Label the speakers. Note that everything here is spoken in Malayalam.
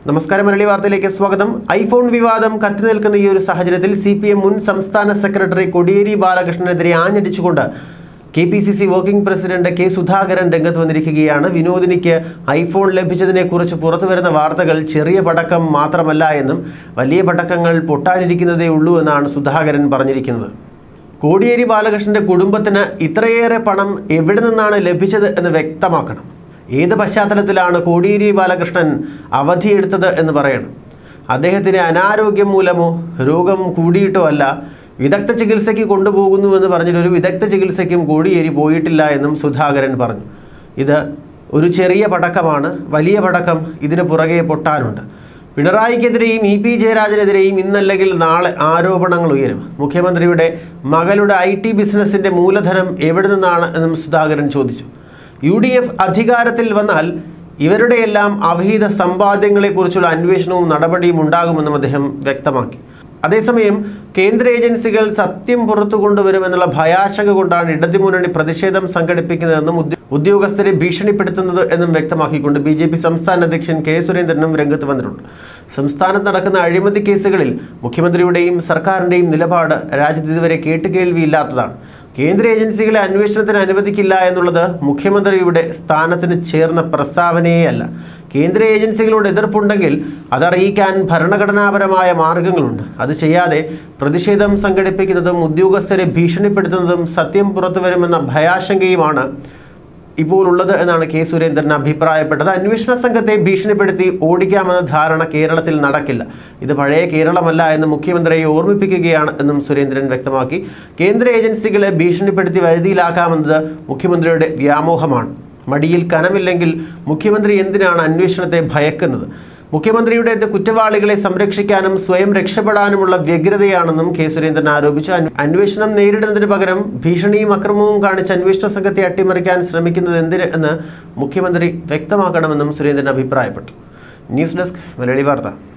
Speaker 1: നമസ്കാരം മലയാളി വാർത്തയിലേക്ക് സ്വാഗതം ഐഫോൺ വിവാദം കത്തി നിൽക്കുന്ന ഈ ഒരു സാഹചര്യത്തിൽ സി പി എം മുൻ സംസ്ഥാന സെക്രട്ടറി കോടിയേരി ബാലകൃഷ്ണനെതിരെ ആഞ്ഞടിച്ചുകൊണ്ട് K P C C working president K Sudhakaran രംഗത്ത് വന്നിരിക്കുകയാണ് വിനോദിനിക്ക് ഐഫോൺ ലഭിച്ചതിനെക്കുറിച്ച് പുറത്തു വരുന്ന വാർത്തകൾ ചെറിയ പടക്കം മാത്രമല്ല എന്നും വലിയ പടക്കങ്ങൾ പൊട്ടാനിരിക്കുന്നതേ ഉള്ളൂ എന്നാണ് സുധാകരൻ പറഞ്ഞിരിക്കുന്നത് കോടിയേരി ബാലകൃഷ്ണന്റെ കുടുംബത്തിന് ഇത്രയേറെ പണം എവിടെ നിന്നാണ് ലഭിച്ചത് എന്ന് വ്യക്തമാക്കണം ഏത് പശ്ചാത്തലത്തിലാണ് കോടിയേരി ബാലകൃഷ്ണൻ അവധിയെടുത്തത് എന്ന് പറയണം അദ്ദേഹത്തിന് അനാരോഗ്യം മൂലമോ രോഗം കൂടിയിട്ടോ അല്ല വിദഗ്ധ ചികിത്സയ്ക്ക് കൊണ്ടുപോകുന്നുവെന്ന് പറഞ്ഞിട്ട് ഒരു വിദഗ്ധ ചികിത്സയ്ക്കും കോടിയേരി പോയിട്ടില്ല എന്നും സുധാകരൻ പറഞ്ഞു ഇത് ഒരു ചെറിയ പടക്കമാണ് വലിയ പടക്കം ഇതിന് പുറകെ പൊട്ടാനുണ്ട് പിണറായിക്കെതിരെയും ഇ പി ജയരാജനെതിരെയും ഇന്നല്ലെങ്കിൽ നാളെ ആരോപണങ്ങൾ ഉയരും മുഖ്യമന്ത്രിയുടെ മകളുടെ ഐ ടി ബിസിനസിന്റെ മൂലധനം എവിടെ നിന്നാണ് എന്നും സുധാകരൻ ചോദിച്ചു യു ഡി എഫ് അധികാരത്തിൽ വന്നാൽ ഇവരുടെയെല്ലാം അവിഹിത സമ്പാദ്യങ്ങളെക്കുറിച്ചുള്ള അന്വേഷണവും നടപടിയും ഉണ്ടാകുമെന്നും അദ്ദേഹം വ്യക്തമാക്കി അതേസമയം കേന്ദ്ര ഏജൻസികൾ സത്യം പുറത്തു കൊണ്ടുവരുമെന്നുള്ള ഭയാശങ്ക കൊണ്ടാണ് ഇടതുമുന്നണി പ്രതിഷേധം സംഘടിപ്പിക്കുന്നതെന്നും ഉദ്യോ- ഉദ്യോഗസ്ഥരെ ഭീഷണിപ്പെടുത്തുന്നത് എന്നും വ്യക്തമാക്കിക്കൊണ്ട് ബി ജെ പി സംസ്ഥാന അധ്യക്ഷൻ കെ സുരേന്ദ്രനും രംഗത്ത് വന്നിട്ടുണ്ട് സംസ്ഥാനത്ത് നടക്കുന്ന അഴിമതി കേസുകളിൽ മുഖ്യമന്ത്രിയുടെയും സർക്കാരിൻ്റെയും നിലപാട് രാജ്യത്ത് ഇതുവരെ കേട്ടുകേൾവിയില്ലാത്തതാണ് കേന്ദ്ര ഏജൻസികളെ അന്വേഷണത്തിന് അനുവദിക്കില്ല എന്നുള്ളത് മുഖ്യമന്ത്രിയുടെ സ്ഥാനത്തിന് ചേർന്ന പ്രസ്താവനയേ കേന്ദ്ര ഏജൻസികളോട് എതിർപ്പുണ്ടെങ്കിൽ അതറിയിക്കാൻ ഭരണഘടനാപരമായ മാർഗങ്ങളുണ്ട് അത് ചെയ്യാതെ പ്രതിഷേധം സംഘടിപ്പിക്കുന്നതും ഉദ്യോഗസ്ഥരെ ഭീഷണിപ്പെടുത്തുന്നതും സത്യം പുറത്തുവരുമെന്ന ഭയാശങ്കയുമാണ് ഇപ്പോൾ ഉള്ളത് എന്നാണ് കെ സുരേന്ദ്രൻ അഭിപ്രായപ്പെട്ടത് അന്വേഷണ സംഘത്തെ ഭീഷണിപ്പെടുത്തി ഓടിക്കാമെന്ന ധാരണ കേരളത്തിൽ നടക്കില്ല ഇത് പഴയ കേരളമല്ല എന്ന് മുഖ്യമന്ത്രിയെ ഓർമ്മിപ്പിക്കുകയാണ് എന്നും സുരേന്ദ്രൻ വ്യക്തമാക്കി കേന്ദ്ര ഏജൻസികളെ ഭീഷണിപ്പെടുത്തി വരുതിയിലാക്കാമെന്നത് മുഖ്യമന്ത്രിയുടെ വ്യാമോഹമാണ് മടിയിൽ കനമില്ലെങ്കിൽ മുഖ്യമന്ത്രി എന്തിനാണ് അന്വേഷണത്തെ ഭയക്കുന്നത് മുഖ്യമന്ത്രിയുടെ കുറ്റവാളികളെ സംരക്ഷിക്കാനും സ്വയം രക്ഷപ്പെടാനുമുള്ള വ്യഗ്രതയാണെന്നും കെ സുരേന്ദ്രൻ ആരോപിച്ചു അന്വ- അന്വേഷണം നേരിടുന്നതിന് പകരം ഭീഷണിയും അക്രമവും കാണിച്ച് അന്വേഷണ സംഘത്തെ അട്ടിമറിക്കാൻ ശ്രമിക്കുന്നത് എന്തിന് എന്ന് മുഖ്യമന്ത്രി വ്യക്തമാക്കണമെന്നും സുരേന്ദ്രൻ അഭിപ്രായപ്പെട്ടു ന്യൂസ് ഡെസ്ക് മലയാളി വാർത്ത